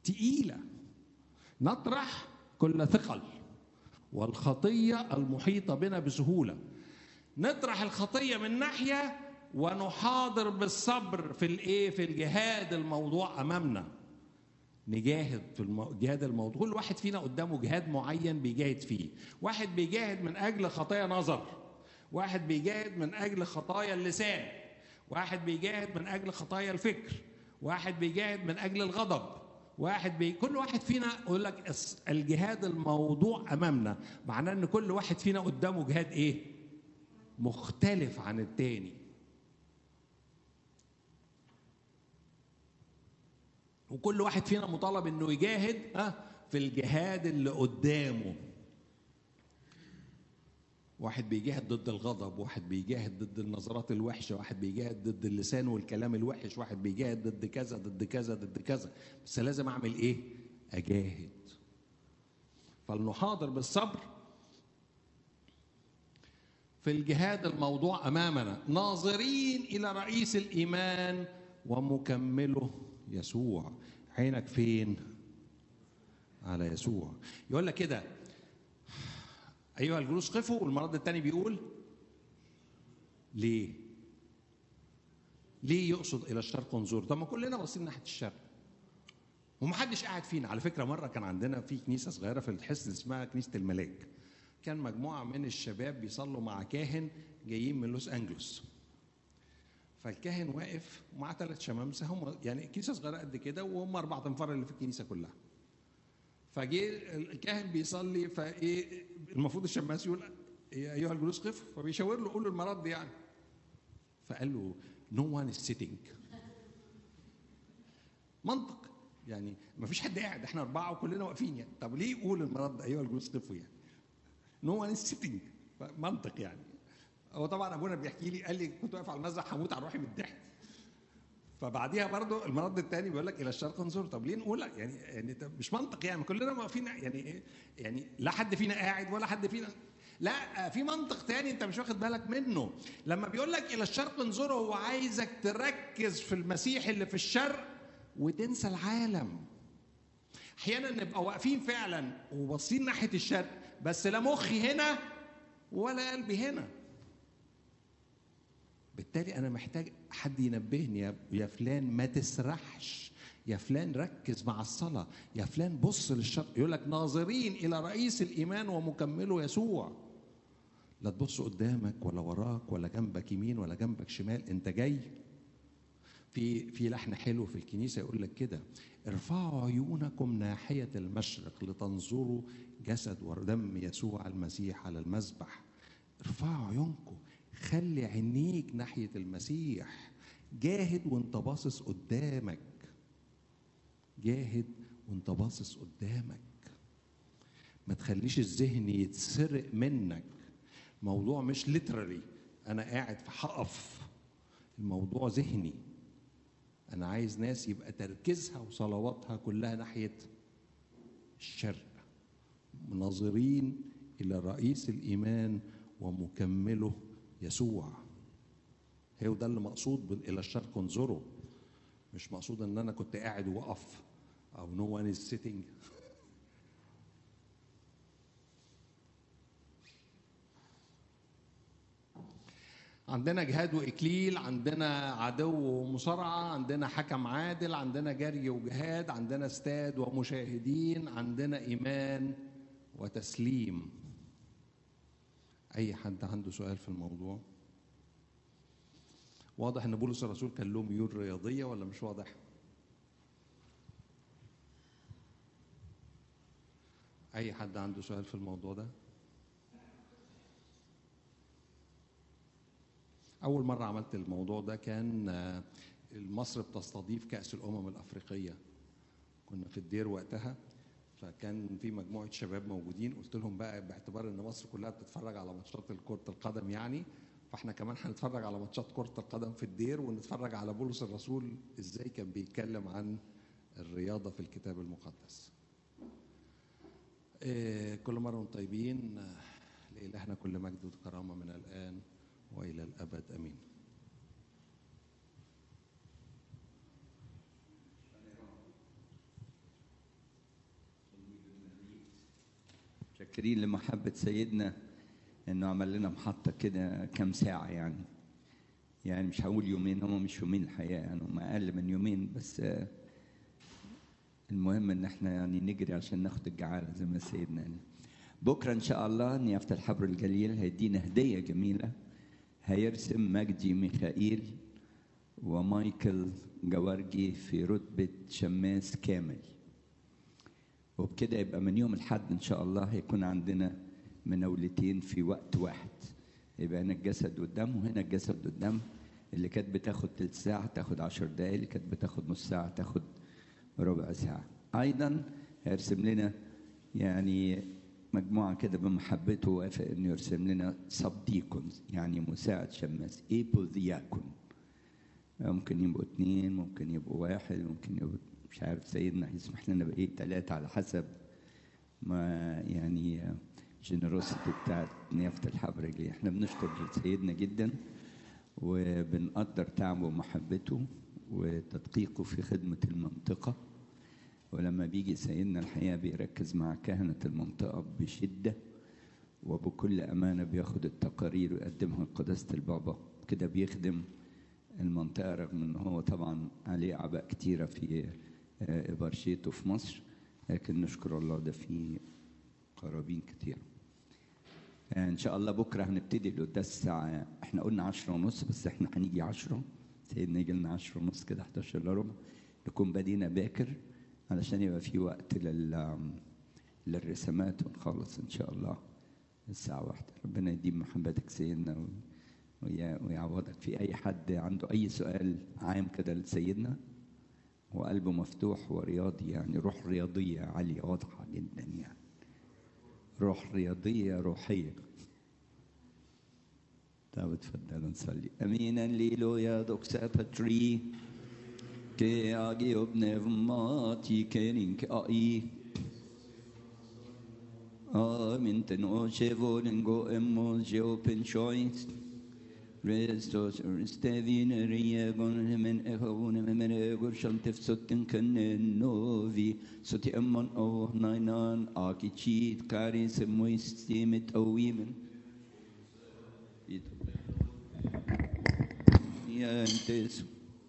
Speaker 1: تقيله نطرح كل ثقل والخطيه المحيطه بنا بسهوله نطرح الخطيه من ناحيه ونحاضر بالصبر في الايه في الجهاد الموضوع امامنا نجاهد في المو... جهاد الموضوع كل واحد فينا قدامه جهاد معين بيجاهد فيه واحد بيجاهد من اجل خطايا نظر واحد بيجاهد من اجل خطايا اللسان واحد بيجاهد من اجل خطايا الفكر واحد بيجاهد من اجل الغضب واحد بي... كل واحد فينا يقول لك الجهاد الموضوع امامنا معناه ان كل واحد فينا قدامه جهاد ايه مختلف عن التاني وكل واحد فينا مطالب انه يجاهد ها في الجهاد اللي قدامه واحد بيجاهد ضد الغضب واحد بيجاهد ضد النظرات الوحشه واحد بيجاهد ضد اللسان والكلام الوحش واحد بيجاهد ضد كذا ضد كذا ضد كذا بس لازم اعمل ايه اجاهد فلنحاضر بالصبر في الجهاد الموضوع امامنا ناظرين الى رئيس الايمان ومكمله يسوع عينك فين على يسوع يقول لك كده ايها الجلوس قفوا والمرض الثاني بيقول ليه ليه يقصد الى الشرق انظر طب ما كلنا باصين ناحيه الشرق ومحدش قاعد فينا على فكره مره كان عندنا في كنيسه صغيره في الحصن اسمها كنيسه الملاك كان مجموعه من الشباب بيصلوا مع كاهن جايين من لوس انجلوس فالكاهن واقف ومعاه ثلاث شمامسه هم يعني كنيسه صغيره قد كده وهم اربع انفار اللي في الكنيسه كلها فجه الكاهن بيصلي فايه المفروض الشماس يقول يا ايها الجلوس قف فبيشاور له قول له المرض دي يعني فقال له نو وان از سيتنج منطق يعني ما فيش حد قاعد احنا اربعه وكلنا واقفين يعني طب ليه يقول المرض ايها الجلوس قفوا يعني نو وان از سيتنج منطق يعني هو طبعا ابونا بيحكي لي قال لي كنت واقف على المسرح هموت على روحي من الضحك فبعديها برضو المرض الثاني بيقول لك الى الشرق انظر طب ليه نقولها يعني يعني مش منطق يعني كلنا واقفين يعني يعني لا حد فينا قاعد ولا حد فينا لا في منطق تاني انت مش واخد بالك منه لما بيقول لك الى الشرق انظر هو عايزك تركز في المسيح اللي في الشرق وتنسى العالم احيانا نبقى واقفين فعلا وباصين ناحيه الشرق بس لا مخي هنا ولا قلبي هنا بالتالي انا محتاج حد ينبهني يا يا فلان ما تسرحش يا فلان ركز مع الصلاه يا فلان بص للشرق يقول لك ناظرين الى رئيس الايمان ومكمله يسوع لا تبص قدامك ولا وراك ولا جنبك يمين ولا جنبك شمال انت جاي في في لحن حلو في الكنيسه يقول لك كده ارفعوا عيونكم ناحيه المشرق لتنظروا جسد ودم يسوع المسيح على المذبح ارفعوا عيونكم خلي عينيك ناحيه المسيح جاهد وانت باصص قدامك جاهد وانت باصص قدامك ما تخليش الذهن يتسرق منك موضوع مش ليترالي انا قاعد في هقف الموضوع ذهني انا عايز ناس يبقى تركيزها وصلواتها كلها ناحيه الشرق ناظرين الى رئيس الايمان ومكمله يسوع هو ده اللي مقصود الى الشرق انظروا مش مقصود ان انا كنت قاعد واقف او نو وان از سيتنج عندنا جهاد واكليل عندنا عدو ومصارعه عندنا حكم عادل عندنا جري وجهاد عندنا استاد ومشاهدين عندنا ايمان وتسليم اي حد عنده سؤال في الموضوع واضح ان بولس الرسول كان له ميول رياضيه ولا مش واضح اي حد عنده سؤال في الموضوع ده اول مره عملت الموضوع ده كان مصر بتستضيف كاس الامم الافريقيه كنا في الدير وقتها فكان في مجموعه شباب موجودين قلت لهم بقى باعتبار ان مصر كلها بتتفرج على ماتشات كره القدم يعني فاحنا كمان هنتفرج على ماتشات كره القدم في الدير ونتفرج على بولس الرسول ازاي كان بيتكلم عن الرياضه في الكتاب المقدس. إيه كل مره وانتم طيبين لإلهنا كل مجد وكرامه من الان والى الابد امين.
Speaker 2: شاكرين لمحبة سيدنا انه عمل لنا محطة كده كام ساعة يعني يعني مش هقول يومين هم مش يومين الحقيقة يعني هم أقل من يومين بس آه، المهم ان احنا يعني نجري عشان ناخد الجعالة زي ما سيدنا قال بكرة ان شاء الله نيافة الحبر الجليل هيدينا هدية جميلة هيرسم مجدي ميخائيل ومايكل جوارجي في رتبة شماس كامل وبكده يبقى من يوم الحد ان شاء الله هيكون عندنا مناولتين في وقت واحد يبقى هنا الجسد قدام وهنا الجسد قدام اللي كانت بتاخد تلت ساعة تاخد عشر دقايق اللي كانت بتاخد نص ساعة تاخد ربع ساعة أيضا هيرسم لنا يعني مجموعة كده بمحبته وافق إنه يرسم لنا سب ديكونز يعني مساعد شماس إيبو دياكون ممكن يبقوا اتنين ممكن يبقوا واحد ممكن يبقوا مش عارف سيدنا هيسمح لنا بإيه تلاتة على حسب ما يعني جنروسيتي بتاعت نيافة الحبرجي احنا بنشكر سيدنا جدا وبنقدر تعبه ومحبته وتدقيقه في خدمة المنطقة ولما بيجي سيدنا الحقيقة بيركز مع كهنة المنطقة بشدة وبكل أمانة بياخد التقارير ويقدمها لقداسة البابا كده بيخدم المنطقة رغم إن هو طبعا عليه أعباء كتيرة في آه، إبرشيته في مصر لكن نشكر الله ده في قرابين كتير ان شاء الله بكره هنبتدي القداس الساعه احنا قلنا عشرة ونص بس احنا هنيجي عشرة سيدنا يجي لنا عشرة ونص كده 11 الا ربع نكون بدينا باكر علشان يبقى في وقت لل للرسامات ونخلص ان شاء الله الساعة واحدة ربنا يديم محبتك سيدنا و- ويا- ويعوضك في أي حد عنده أي سؤال عام كده لسيدنا وقلبه مفتوح ورياضي يعني روح رياضية عالية واضحة جدا يعني روح رياضية روحية طب اتفضلوا نصلي امينا ليلو يا دوكسا باتري كي اجي ابن فماتي كيرين كاي امين تنو شيفولنجو امو جو بنشويس Restos Stevin Riegon men Ehon men Egor Shantif Sotin Kanen Novi Soti Emmon O Nainan Akichit Kari Semoistimit Owimen Yantes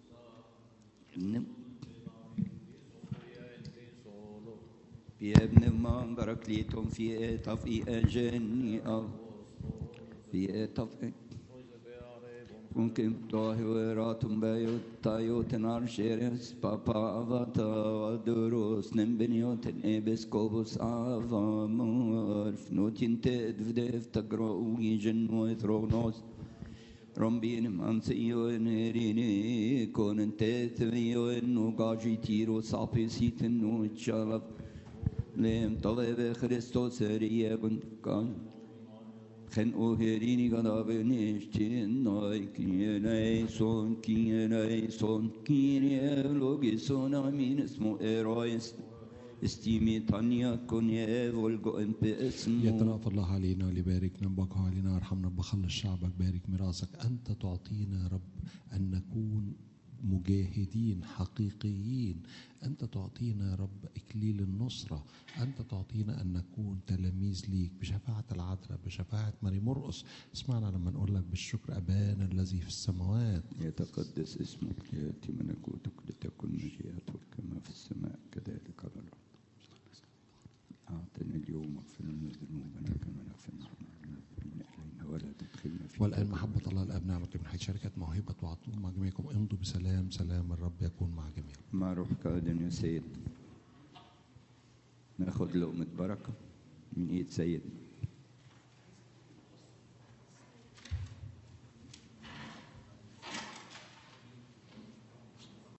Speaker 2: في ابن من بركليتهم في طفئ أجني أو في طفئ ممكن طاهرات بيوت تايوت نارشيرس بابا أفاتا ودروس نمبنيوت إبسكوبوس آفا مورف نوتين تدفدف تقرأ جن وثرونوس رمبين منسيو نريني كون تثميو انو قاجي تيرو صابي سيتنو تشالف لم طلب خريستوس ريا كنت كان خن اوهريني قد بنشتين ناي كيناي سون كيناي سون كيناي لوجي سون امين اسمه ايرويس استيمي تانيا كونيا فولجو ام باسمه
Speaker 1: يترأف الله علينا وليباركنا بقى علينا وارحمنا بخلص شعبك بارك ميراثك أنت تعطينا يا رب أن نكون مجاهدين حقيقيين أنت تعطينا يا رب إكليل النصرة أنت تعطينا أن نكون تلاميذ ليك بشفاعة العذراء بشفاعة ماري مرقس اسمعنا لما نقول لك بالشكر أبانا الذي في السماوات
Speaker 2: يتقدس اسمك ليأتي ملكوتك لتكن مشيئتك كما في السماء كذلك على الأرض أعطنا اليوم اغفر لنا ذنوبنا كما نغفر نحن من إلينا ولا تدخلنا في
Speaker 1: والآن محبة الله الآب نعمة من حيث شركة موهبة وعطوم مع جميعكم امضوا بسلام سلام الرب يكون مع جميعكم
Speaker 2: مع روحك أيضا يا سيد ناخد لقمة بركة من إيد سيدنا